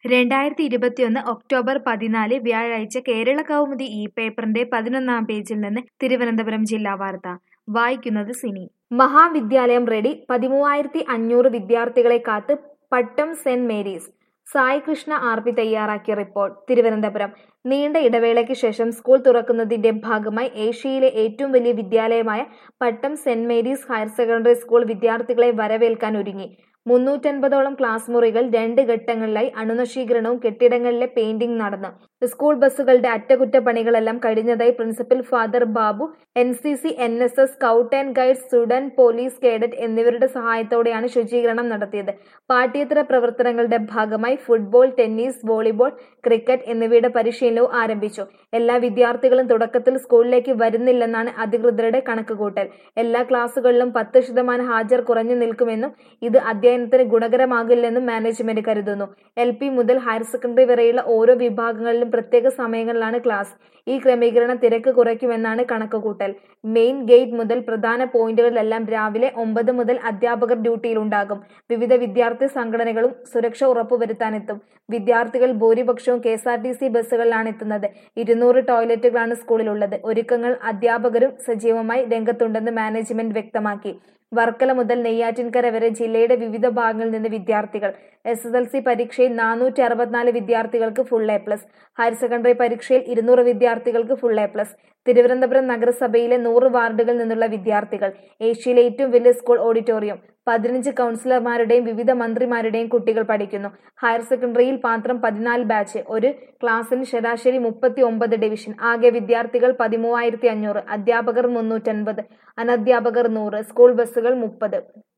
രണ്ടായിരത്തി ഇരുപത്തിയൊന്ന് ഒക്ടോബർ പതിനാല് വ്യാഴാഴ്ച കേരള കൗമുദി ഈ പേപ്പറിന്റെ പതിനൊന്നാം പേജിൽ നിന്ന് തിരുവനന്തപുരം ജില്ലാ വാർത്ത വായിക്കുന്നത് സിനി മഹാവിദ്യാലയം റെഡി പതിമൂവായിരത്തി അഞ്ഞൂറ് വിദ്യാർത്ഥികളെ കാത്ത് Pattom saint Mary's Sai Krishna R P തയ്യാറാക്കിയ റിപ്പോർട്ട് തിരുവനന്തപുരം നീണ്ട ഇടവേളയ്ക്ക് ശേഷം സ്കൂൾ തുറക്കുന്നതിന്റെ ഭാഗമായി ഏഷ്യയിലെ ഏറ്റവും വലിയ വിദ്യാലയമായ Pattom saint Mary's higher secondary school വിദ്യാർത്ഥികളെ വരവേൽക്കാൻ ഒരുങ്ങി മുന്നൂറ്റൻപതോളം ക്ലാസ് മുറികൾ രണ്ട് ഘട്ടങ്ങളിലായി അണുനശീകരണവും കെട്ടിടങ്ങളിലെ പെയിന്റിംഗ് നടന്നു സ്കൂൾ ബസ്സുകളുടെ അറ്റകുറ്റപ്പണികളെല്ലാം കഴിഞ്ഞതായി principal father Babu N C C N S S scout and guide student police cadet എന്നിവരുടെ സഹായത്തോടെയാണ് ശുചീകരണം നടത്തിയത് പാഠ്യേതര പ്രവർത്തനങ്ങളുടെ ഭാഗമായി ഫുട്ബോൾ ടെന്നീസ് വോളിബോൾ ക്രിക്കറ്റ് എന്നിവയുടെ പരിശീലനവും ആരംഭിച്ചു എല്ലാ വിദ്യാർത്ഥികളും തുടക്കത്തിൽ സ്കൂളിലേക്ക് വരുന്നില്ലെന്നാണ് അധികൃതരുടെ കണക്കുകൂട്ടൽ എല്ലാ ക്ലാസുകളിലും പത്ത് ശതമാനം ഹാജർ കുറഞ്ഞു നിൽക്കുമെന്നും ഇത് അധ്യയനത്തിന് ഗുണകരമാകില്ലെന്നും മാനേജ്മെന്റ് കരുതുന്നു എൽ പി മുതൽ ഹയർ സെക്കൻഡറി വരെയുള്ള ഓരോ വിഭാഗങ്ങളിലും പ്രത്യേക സമയങ്ങളിലാണ് ക്ലാസ് ഈ ക്രമീകരണം തിരക്ക് കുറയ്ക്കുമെന്നാണ് കണക്കുകൂട്ടൽ മെയിൻ ഗേറ്റ് മുതൽ പ്രധാന പോയിന്റുകളിലെല്ലാം രാവിലെ ഒമ്പത് മുതൽ അധ്യാപകർ ഡ്യൂട്ടിയിലുണ്ടാകും വിവിധ വിദ്യാർത്ഥി സംഘടനകളും സുരക്ഷ ഉറപ്പുവരുത്താനെത്തും വിദ്യാർത്ഥികൾ ഭൂരിപക്ഷവും K S R T C ബസ്സുകളിലാണ് എത്തുന്നത് ഇരുന്നൂറ് ടോയ്ലറ്റുകളാണ് സ്കൂളിലുള്ളത് ഒരുക്കങ്ങൾ അധ്യാപകരും സജീവമായി രംഗത്തുണ്ടെന്ന് മാനേജ്മെന്റ് വ്യക്തമാക്കി വർക്കല മുതൽ നെയ്യാറ്റിൻകര വരെ ജില്ലയുടെ വിവിധ ഭാഗങ്ങളിൽ നിന്ന് വിദ്യാർത്ഥികൾ എസ് എസ് എൽ സി പരീക്ഷയിൽ നാനൂറ്റി അറുപത്തിനാല് വിദ്യാർത്ഥികൾക്ക് full A plus higher secondary പരീക്ഷയിൽ ഇരുന്നൂറ് വിദ്യാർത്ഥികൾക്ക് ഫുൾ എ പ്ലസ് തിരുവനന്തപുരം നഗരസഭയിലെ നൂറ് വാർഡുകളിൽ നിന്നുള്ള വിദ്യാർത്ഥികൾ ഏഷ്യയിലെ ഏറ്റവും വലിയ സ്കൂൾ ഓഡിറ്റോറിയം പതിനഞ്ച് കൗൺസിലർമാരുടെയും വിവിധ മന്ത്രിമാരുടെയും കുട്ടികൾ പഠിക്കുന്നു ഹയർ സെക്കൻഡറിയിൽ മാത്രം പതിനാല് ബാച്ച് ഒരു ക്ലാസ്സിന് ശരാശരി മുപ്പത്തി ഒമ്പത് ഡിവിഷൻ ആകെ വിദ്യാർത്ഥികൾ പതിമൂവായിരത്തി അഞ്ഞൂറ് അധ്യാപകർ മുന്നൂറ്റൻപത് അനധ്യാപകർ നൂറ് സ്കൂൾ ബസ്സുകൾ മുപ്പത്